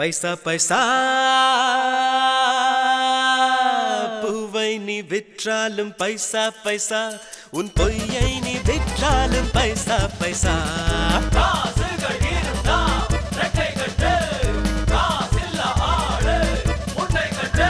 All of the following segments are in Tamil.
பைசா பைசா பூவை நீ விற்றாலும் பைசா பைசா உன் பொய்யை நீ விற்றாலும் பைசா பைசா காசுகள் இருந்தா ரெட்டை கட்டு காசில்ல ஆளு முட்டை கட்டு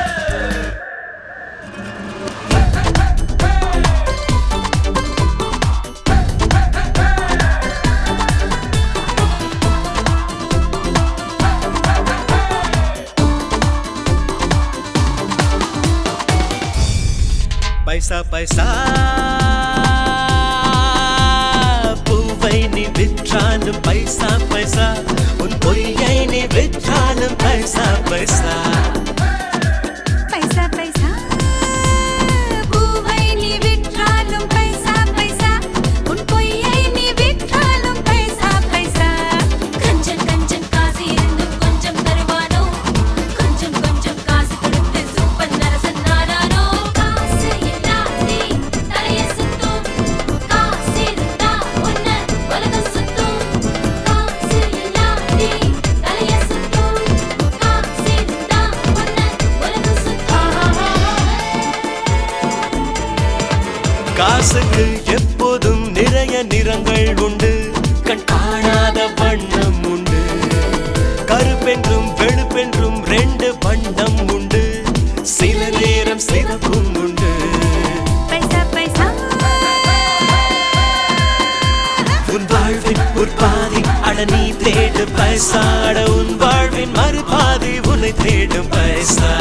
பைசா பைசா பூவை நீ விற்றாலும் பைசா பைசா உன் பொய்யை நீ விற்றாலும் பைசா பைசா பைசா பைசா பூவை நீ விற்றாலும் பைசா பைசா உன் பொய்யை நீ விற்றாலும் பைசா பைசா கஞ்சன் கஞ்சன் காசு இருந்தும் கொஞ்சம் தருவானோ கொஞ்சம் கொஞ்சம் காசு கொடுத்து சூப்பர் நரசன் நாரானோ காசு இல்லாதே தலைய சுத்தும் காசு இருந்தா உன்னை உலகம் சுத்தும் காசு இல்லாதே தலைய சுத்தும் காசு இருந்தா உன்னை உலகம் சுத்தும் காசுக்கு எப்போதும் நிறைய நிறங்கள் உண்டு கண் காணாத வண்ணம் உண்டு கருப்பென்றும் வெளுப்பென்றும் ரெண்டு வண்ணம் உண்டு சில நேரம் சிவப்பும் உண்டு பைசா பைசா உன் வாழ்வின் ஒரு பாதி அட நீ தேடு பைசா அட உன் வாழ்வின் மறுபாதி உன்னை தேடும் பைசா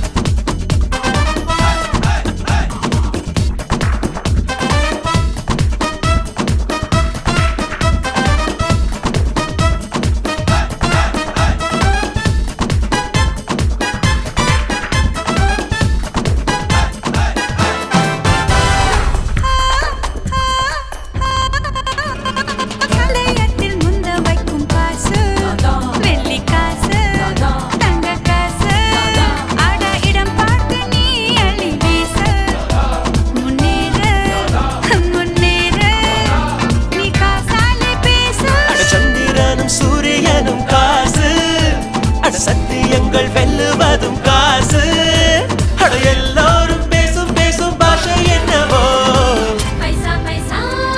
கலையத்தில் முந்த வைக்கும் காசு வெள்ளி காசு தங்க காசு அட இடம் பார்த்து நீ அள்ளி வீசு முன்னேறு முன்னேறு நீ காசாலே பேசு அட சந்திரனும் சூரியனும் காசு அட சத்தியங்கள் வெல்லுவதும் காசு அட எல்லோரும் பேசும் பேசும் பாஷை என்னவோ பைசா பைசா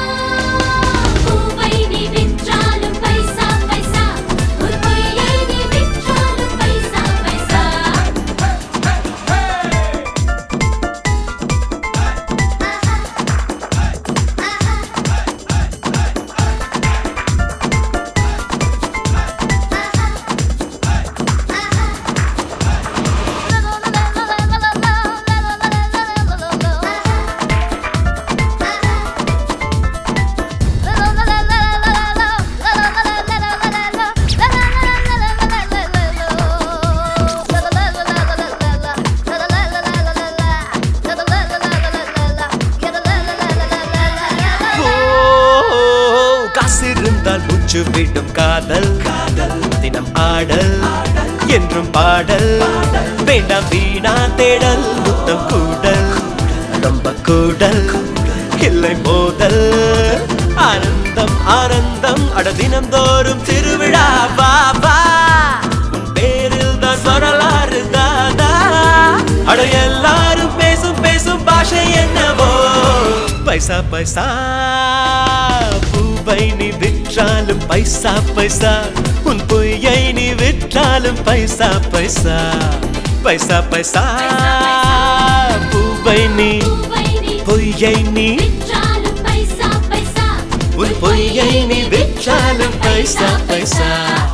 பூவை நீ விற்றாலும் பைசா பைசா ஒரு பொய்யை நீ விற்றாலும் பைசா பைசா ஓ, காசு இருந்தால் மூச்சு விடும் காதல் காதல் தினம் ஆடல் என்றும் பாடல் வேண்டாம் வீணா தேடல் முத்தம் கூடல் ரொம்ப கூடல் இல்லை மோதல் ஆனந்தம் ஆனந்தம் அட தினம்தோறும் திருவிழா வா வா உன் பேரில் தான் வரலாறு தாதா அட எல்லாரும் பேசும் பேசும் பாஷை என்னவோ பைசா பைசா பூவை நீ விற்றாலும் பைசா பைசா உன் பொய்யை நீ விற்றாலும் பைசா பைசா பைசா பைசா பூவை நீ பூவை நீ பொய்யை நீ விற்றாலும் பைசா பைசா உன் பொய்யை நீ விற்றாலும் பைசா பைசா